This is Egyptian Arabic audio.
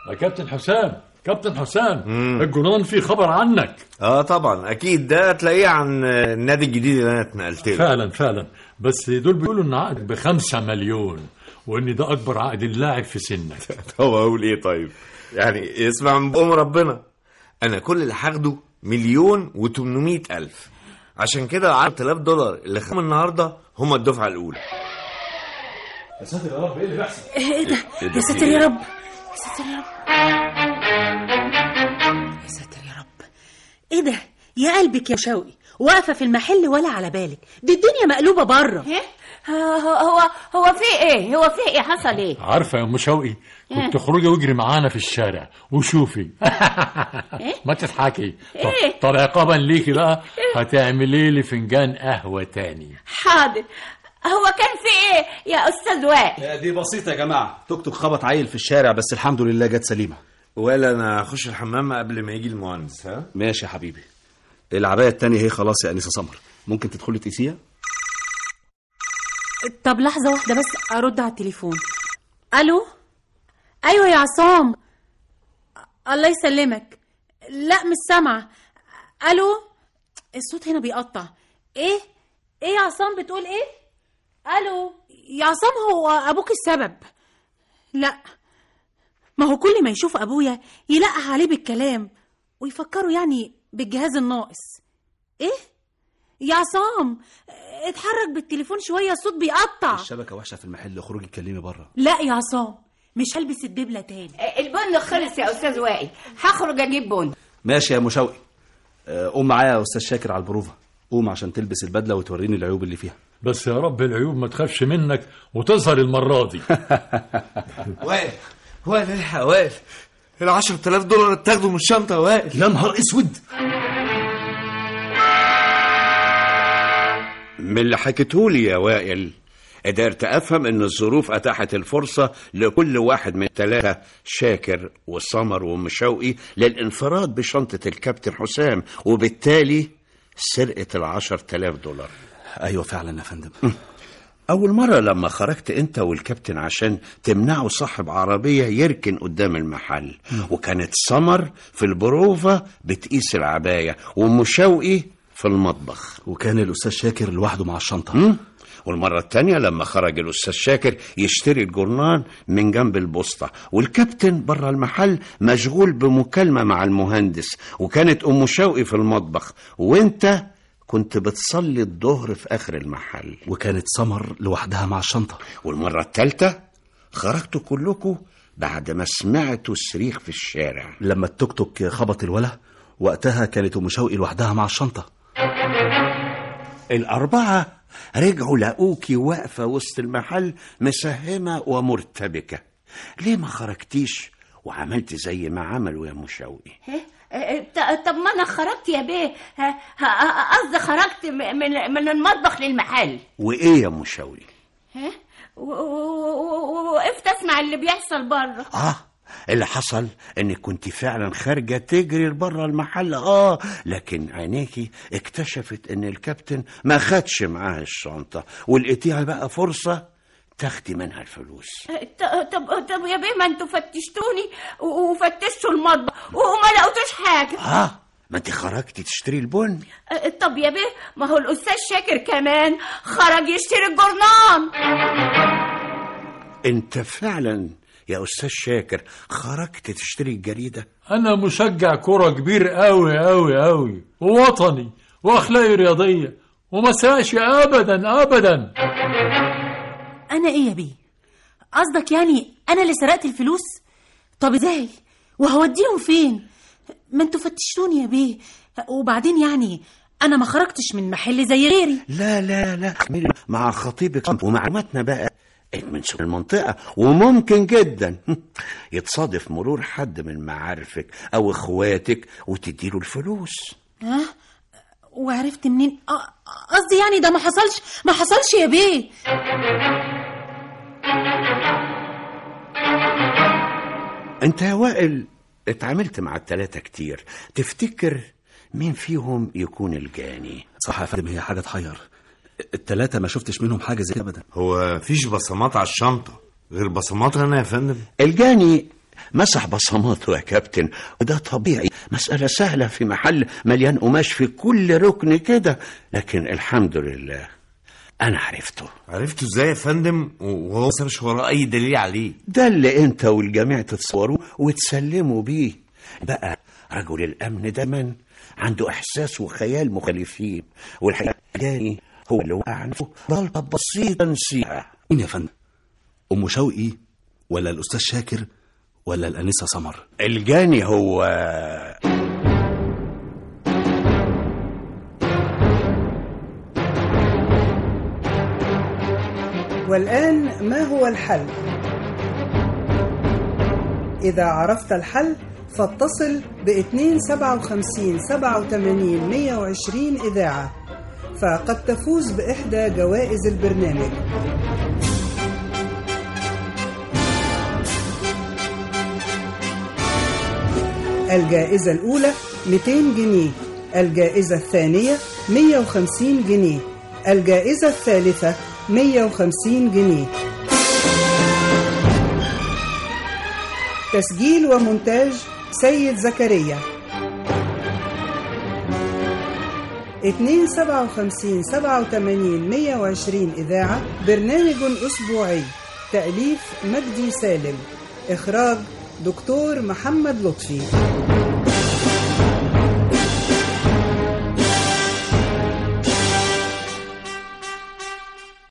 يا كابتن حسام كابتن حسام الجنان في خبر عنك اه طبعا اكيد ده تلاقيه عن النادي الجديد اللي انا اتنقلت له فعلا فعلا بس دول بيقولوا ان عقدك بخمسة مليون وان ده اكبر عقد اللاعب في سنك طب اقول ايه طيب يعني يسمع من بقوم ربنا انا كل اللي هاخده مليون و800 الف عشان كده 10000 دولار اللي خدهم النهارده هم الدفعه الاولى يا ساتر يا رب ايه اللي بيحصل ايه ده إيه ده يا في ساتر إيه؟ يا رب يا ساتر يا رب يا ساتر يا رب ايه ده يا قلبك يا شوقي واقفه في المحل ولا على بالك دي الدنيا مقلوبه بره ايه هو هو هو في ايه هو في ايه حصل ايه عارفه يا ام شوقي كنت تخرجي واجري معانا في الشارع وشوفي ما تضحكي طب- إيه؟ طب عقابا ليكي بقى هتعملي لي فنجان قهوه تاني حاضر هو كان في ايه يا استاذ وائل دي بسيطة يا جماعة توك توك خبط عيل في الشارع بس الحمد لله جت سليمة ولا انا اخش الحمام قبل ما يجي المهندس ها ماشي يا حبيبي العباية التانية هي خلاص يا أنسة سمر ممكن تدخلي تقيسيها طب لحظه واحده بس ارد على التليفون الو ايوه يا عصام الله يسلمك لا مش سامعه الو الصوت هنا بيقطع ايه ايه يا عصام بتقول ايه الو يا عصام هو ابوك السبب لا ما هو كل ما يشوف ابويا يلقح عليه بالكلام ويفكروا يعني بالجهاز الناقص ايه يا عصام اتحرك بالتليفون شويه الصوت بيقطع الشبكة وحشة في المحل اخرجي اتكلمي بره لا يا عصام مش هلبس الدبله تاني البن خلص يا استاذ وائل هخرج اجيب بن ماشي يا مشوقي آه، قوم معايا يا أستاذ شاكر على البروفة قوم عشان تلبس البدلة وتوريني العيوب اللي فيها بس يا رب العيوب ما تخافش منك وتظهر المره دي وائل وائل الحق وائل ال 10000 دولار اتاخدوا من الشنطه يا وائل يا نهار اسود من اللي حكيتهولي يا وائل قدرت افهم ان الظروف اتاحت الفرصه لكل واحد من الثلاثه شاكر وسمر ومشوقي للانفراد بشنطه الكابتن حسام وبالتالي سرقه العشر تلاف دولار ايوه فعلا يا فندم أول مرة لما خرجت أنت والكابتن عشان تمنعوا صاحب عربية يركن قدام المحل وكانت سمر في البروفة بتقيس العباية ومشوقي في المطبخ وكان الأستاذ شاكر لوحده مع الشنطة مم. والمرة التانية لما خرج الأستاذ شاكر يشتري الجورنان من جنب البوسطة والكابتن بره المحل مشغول بمكالمة مع المهندس وكانت أم شوقي في المطبخ وانت كنت بتصلي الظهر في آخر المحل وكانت سمر لوحدها مع الشنطة والمرة التالتة خرجتوا كلكم بعد ما سمعتوا الصريخ في الشارع لما التوك توك خبط الولا وقتها كانت أم شوقي لوحدها مع الشنطة الأربعة رجعوا لقوكي واقفة وسط المحل مسهمة ومرتبكة ليه ما خرجتيش وعملت زي ما عملوا يا مشوقي إيه؟ إيه، ط- طب ما انا خرجت يا بيه ه- ه- قصدي خرجت م- من من المطبخ للمحل وإيه يا مشوقي إيه؟ و- و- و- وقفت اسمع اللي بيحصل بره آه اللي حصل انك كنت فعلا خارجة تجري بره المحل اه لكن عينيكي اكتشفت ان الكابتن ما خدش معاه الشنطة ولقيتيها بقى فرصة تاخدي منها الفلوس ط- طب طب يا بيه ما انتوا فتشتوني و- وفتشتوا المطبخ وما لقيتوش حاجه اه ما انت خرجتي تشتري البن أه، طب يا بيه ما هو الاستاذ شاكر كمان خرج يشتري الجرنان انت فعلا يا استاذ شاكر خرجت تشتري الجريدة انا مشجع كرة كبير قوي قوي قوي ووطني واخلاقي رياضيه وما ساش ابدا ابدا انا ايه يا بيه قصدك يعني انا اللي سرقت الفلوس طب ازاي وهوديهم فين ما انتوا فتشتوني يا بيه وبعدين يعني انا ما خرجتش من محل زي غيري لا لا لا اعملي مع خطيبك ومعلوماتنا بقى من سوق المنطقة وممكن جدا يتصادف مرور حد من معارفك أو إخواتك وتديله الفلوس ها وعرفت منين آه، قصدي يعني ده ما حصلش ما حصلش يا بيه أنت يا وائل اتعاملت مع التلاتة كتير تفتكر مين فيهم يكون الجاني صح يا فندم هي حاجة تحير التلاتة ما شفتش منهم حاجة زي كده أبدا هو مفيش بصمات على الشنطه غير بصمات انا يا فندم الجاني مسح بصماته يا كابتن وده طبيعي مسألة سهلة في محل مليان قماش في كل ركن كده لكن الحمد لله أنا عرفته عرفته ازاي يا فندم وهو ما سابش وراه اي دليل عليه ده اللي انت والجميع تتصوروه وتسلموا بيه بقى رجل الأمن دايما عنده إحساس وخيال مخالفين والحقيقة الجاني هو اللي وقع عنه غلطة بسيطة نسيها مين يا فندم ام شوقي ولا الاستاذ شاكر ولا الانسه سمر الجاني هو والآن ما هو الحل؟ إذا عرفت الحل فاتصل ب 257 87 120 إذاعة فقد تفوز بإحدى جوائز البرنامج الجائزة الأولى 200 جنيه الجائزة الثانية 150 جنيه الجائزة الثالثة 150 جنيه تسجيل ومونتاج سيد زكريا 257 87 120 إذاعة برنامج أسبوعي تأليف مجدي سالم إخراج دكتور محمد لطفي